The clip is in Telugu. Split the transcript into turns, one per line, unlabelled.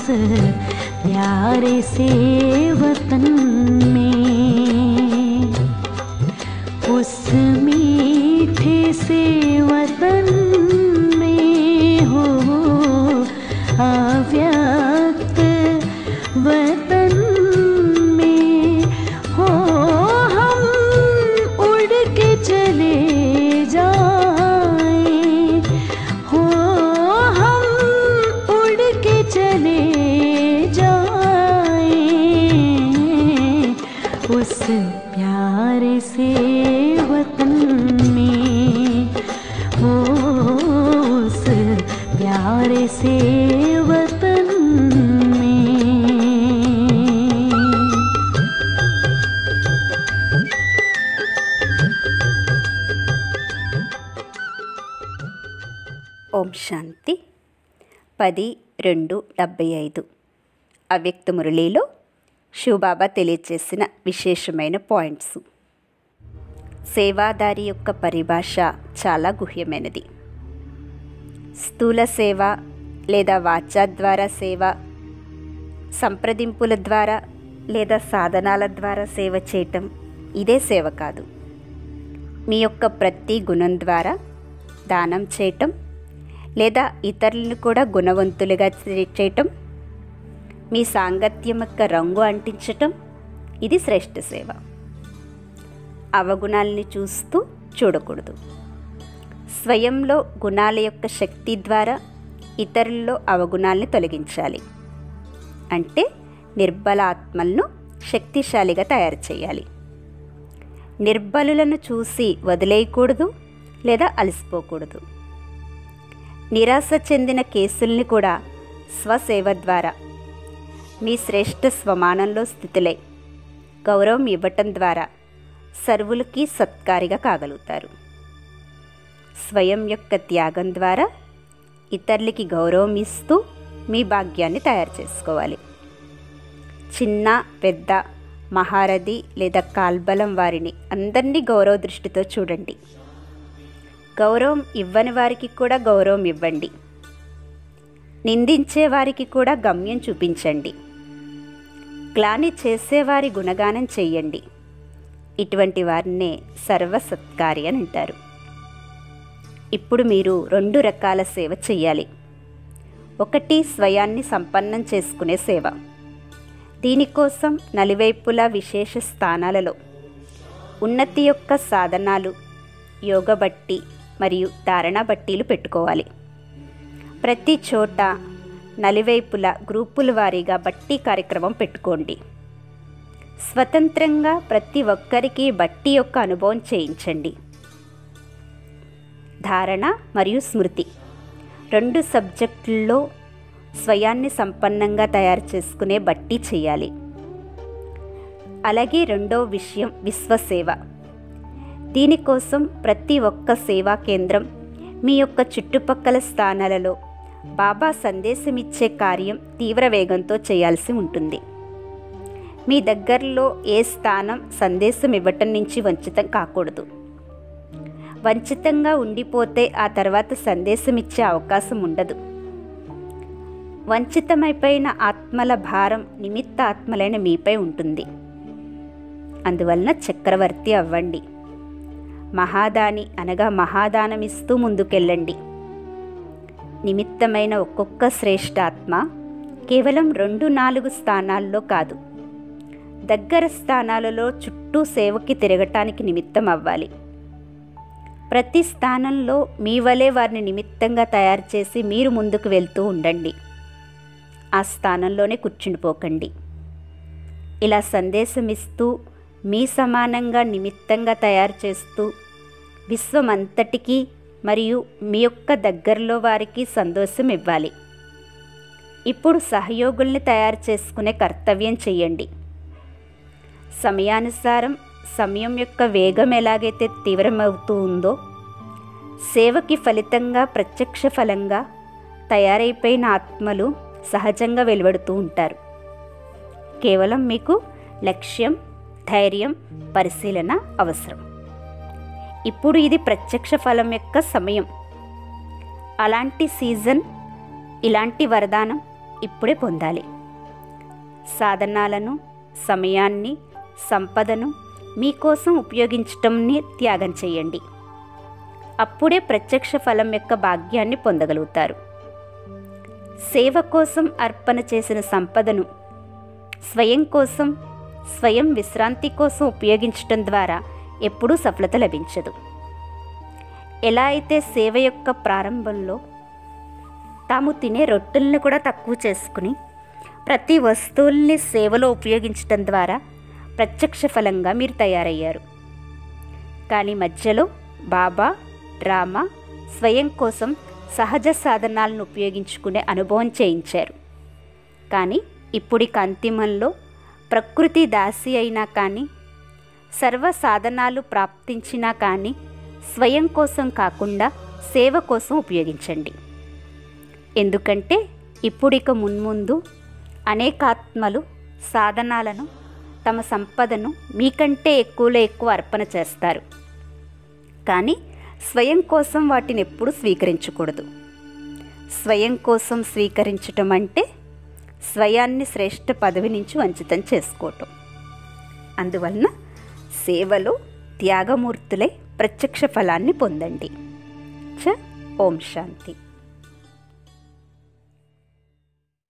प्यारे से वतन में उस मीठे से वतन में हो अव्यक्त वतन में हो हम उड़ के चले जाएं हो हम उड़ के चले जाएं उस प्यारे से वतन में हो उस प्यारे से वतन में
ఓం శాంతి పది రెండు డెబ్బై ఐదు అవ్యక్త మురళిలో శివబాబా తెలియచేసిన విశేషమైన పాయింట్స్ సేవాదారి యొక్క పరిభాష చాలా గుహ్యమైనది స్థూల సేవ లేదా వాచా ద్వారా సేవ సంప్రదింపుల ద్వారా లేదా సాధనాల ద్వారా సేవ చేయటం ఇదే సేవ కాదు మీ యొక్క ప్రతి గుణం ద్వారా దానం చేయటం లేదా ఇతరులను కూడా గుణవంతులుగా చే- చేయటం మీ సాంగత్యం యొక్క రంగు అంటించటం ఇది శ్రేష్ఠ సేవ అవగుణాలని చూస్తూ చూడకూడదు స్వయంలో గుణాల యొక్క శక్తి ద్వారా ఇతరుల్లో అవగుణాలని తొలగించాలి అంటే నిర్బల ఆత్మలను శక్తిశాలిగా తయారు చేయాలి నిర్బలులను చూసి వదిలేయకూడదు లేదా అలసిపోకూడదు నిరాశ చెందిన కేసుల్ని కూడా స్వసేవ ద్వారా మీ శ్రేష్ఠ స్వమానంలో స్థితులై గౌరవం ఇవ్వటం ద్వారా సర్వులకి సత్కారిగా కాగలుగుతారు స్వయం యొక్క త్యాగం ద్వారా ఇతరులకి గౌరవం ఇస్తూ మీ భాగ్యాన్ని తయారు చేసుకోవాలి చిన్న పెద్ద మహారథి లేదా కాల్బలం వారిని అందరినీ గౌరవ దృష్టితో చూడండి గౌరవం ఇవ్వని వారికి కూడా గౌరవం ఇవ్వండి నిందించే వారికి కూడా గమ్యం చూపించండి గ్లాని చేసేవారి గుణగానం చెయ్యండి ఇటువంటి వారినే సర్వసత్కారి అని అంటారు ఇప్పుడు మీరు రెండు రకాల సేవ చెయ్యాలి ఒకటి స్వయాన్ని సంపన్నం చేసుకునే సేవ దీనికోసం నలువైపులా విశేష స్థానాలలో ఉన్నతి యొక్క సాధనాలు యోగ బట్టి మరియు ధారణ బట్టీలు పెట్టుకోవాలి ప్రతి చోట నలువైపుల గ్రూపుల వారీగా బట్టి కార్యక్రమం పెట్టుకోండి స్వతంత్రంగా ప్రతి ఒక్కరికి బట్టి యొక్క అనుభవం చేయించండి ధారణ మరియు స్మృతి రెండు సబ్జెక్టుల్లో స్వయాన్ని సంపన్నంగా తయారు చేసుకునే బట్టి చేయాలి అలాగే రెండో విషయం విశ్వసేవ దీనికోసం ప్రతి ఒక్క సేవా కేంద్రం మీ యొక్క చుట్టుపక్కల స్థానాలలో బాబా సందేశం ఇచ్చే కార్యం తీవ్ర వేగంతో చేయాల్సి ఉంటుంది మీ దగ్గరలో ఏ స్థానం సందేశం ఇవ్వటం నుంచి వంచితం కాకూడదు వంచితంగా ఉండిపోతే ఆ తర్వాత సందేశం ఇచ్చే అవకాశం ఉండదు వంచితమైపోయిన ఆత్మల భారం నిమిత్త ఆత్మలైన మీపై ఉంటుంది అందువలన చక్రవర్తి అవ్వండి మహాదాని అనగా మహాదానం ఇస్తూ ముందుకెళ్ళండి నిమిత్తమైన ఒక్కొక్క శ్రేష్ఠాత్మ కేవలం రెండు నాలుగు స్థానాల్లో కాదు దగ్గర స్థానాలలో చుట్టూ సేవకి తిరగటానికి నిమిత్తం అవ్వాలి ప్రతి స్థానంలో మీ వలె వారిని నిమిత్తంగా తయారు చేసి మీరు ముందుకు వెళ్తూ ఉండండి ఆ స్థానంలోనే కూర్చుండిపోకండి ఇలా సందేశం ఇస్తూ మీ సమానంగా నిమిత్తంగా తయారు చేస్తూ విశ్వమంతటికీ మరియు మీ యొక్క దగ్గరలో వారికి సంతోషం ఇవ్వాలి ఇప్పుడు సహయోగుల్ని తయారు చేసుకునే కర్తవ్యం చెయ్యండి సమయానుసారం సమయం యొక్క వేగం ఎలాగైతే తీవ్రమవుతూ ఉందో సేవకి ఫలితంగా ప్రత్యక్ష ఫలంగా తయారైపోయిన ఆత్మలు సహజంగా వెలువడుతూ ఉంటారు కేవలం మీకు లక్ష్యం ధైర్యం పరిశీలన అవసరం ఇప్పుడు ఇది ప్రత్యక్ష ఫలం యొక్క సమయం అలాంటి సీజన్ ఇలాంటి వరదానం ఇప్పుడే పొందాలి సాధనాలను సమయాన్ని సంపదను మీకోసం ఉపయోగించటంని త్యాగం చేయండి అప్పుడే ప్రత్యక్ష ఫలం యొక్క భాగ్యాన్ని పొందగలుగుతారు సేవ కోసం అర్పణ చేసిన సంపదను స్వయం కోసం స్వయం విశ్రాంతి కోసం ఉపయోగించటం ద్వారా ఎప్పుడూ సఫలత లభించదు ఎలా అయితే సేవ యొక్క ప్రారంభంలో తాము తినే రొట్టెలను కూడా తక్కువ చేసుకుని ప్రతి వస్తువుల్ని సేవలో ఉపయోగించటం ద్వారా ప్రత్యక్ష ఫలంగా మీరు తయారయ్యారు కానీ మధ్యలో బాబా డ్రామా స్వయం కోసం సహజ సాధనాలను ఉపయోగించుకునే అనుభవం చేయించారు కానీ ఇప్పుడిక అంతిమంలో ప్రకృతి దాసి అయినా కానీ సర్వ సాధనాలు ప్రాప్తించినా కానీ స్వయం కోసం కాకుండా సేవ కోసం ఉపయోగించండి ఎందుకంటే ఇప్పుడిక మున్ముందు అనేకాత్మలు సాధనాలను తమ సంపదను మీకంటే ఎక్కువలో ఎక్కువ అర్పణ చేస్తారు కానీ స్వయం కోసం వాటిని ఎప్పుడూ స్వీకరించకూడదు స్వయం కోసం స్వీకరించటం అంటే స్వయాన్ని శ్రేష్ఠ పదవి నుంచి వంచితం చేసుకోవటం అందువలన సేవలో త్యాగమూర్తులై ప్రత్యక్ష ఫలాన్ని పొందండి చ ఓం శాంతి